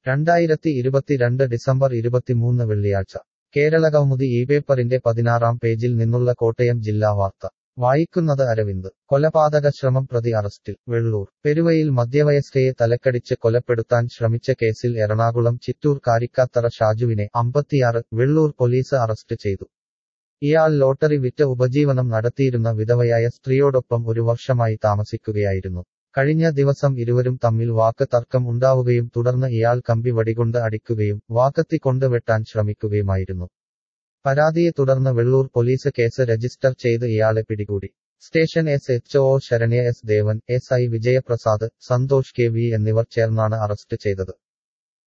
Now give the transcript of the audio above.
രണ്ടായിരത്തി ഇരുപത്തിരണ്ട് ഡിസംബർ ഇരുപത്തിമൂന്ന് വെള്ളിയാഴ്ച കേരളകൗമുദി ഈ പേപ്പറിന്റെ പതിനാറാം പേജിൽ നിന്നുള്ള കോട്ടയം ജില്ലാ വാർത്ത വായിക്കുന്നത് അരവിന്ദ് കൊലപാതക ശ്രമം പ്രതി അറസ്റ്റിൽ വെള്ളൂർ പെരുവയിൽ മധ്യവയസ്കയെ തലക്കടിച്ച് കൊലപ്പെടുത്താൻ ശ്രമിച്ച കേസിൽ എറണാകുളം ചിറ്റൂർ കാരിക്കാത്തറ ഷാജുവിനെ അമ്പത്തിയാറ് വെള്ളൂർ പോലീസ് അറസ്റ്റ് ചെയ്തു ഇയാൾ ലോട്ടറി വിറ്റ് ഉപജീവനം നടത്തിയിരുന്ന വിധവയായ സ്ത്രീയോടൊപ്പം ഒരു വർഷമായി താമസിക്കുകയായിരുന്നു കഴിഞ്ഞ ദിവസം ഇരുവരും തമ്മിൽ വാക്ക് തർക്കം ഉണ്ടാവുകയും തുടർന്ന് ഇയാൾ കമ്പി വടികൊണ്ട് അടിക്കുകയും വാക്കത്തി കൊണ്ട് വെട്ടാൻ ശ്രമിക്കുകയുമായിരുന്നു പരാതിയെ തുടർന്ന് വെള്ളൂർ പോലീസ് കേസ് രജിസ്റ്റർ ചെയ്ത് ഇയാളെ പിടികൂടി station S H O Saranya S Devan S I Vijayaprasad Santhosh K V എന്നിവർ ചേർന്നാണ് അറസ്റ്റ് ചെയ്തത്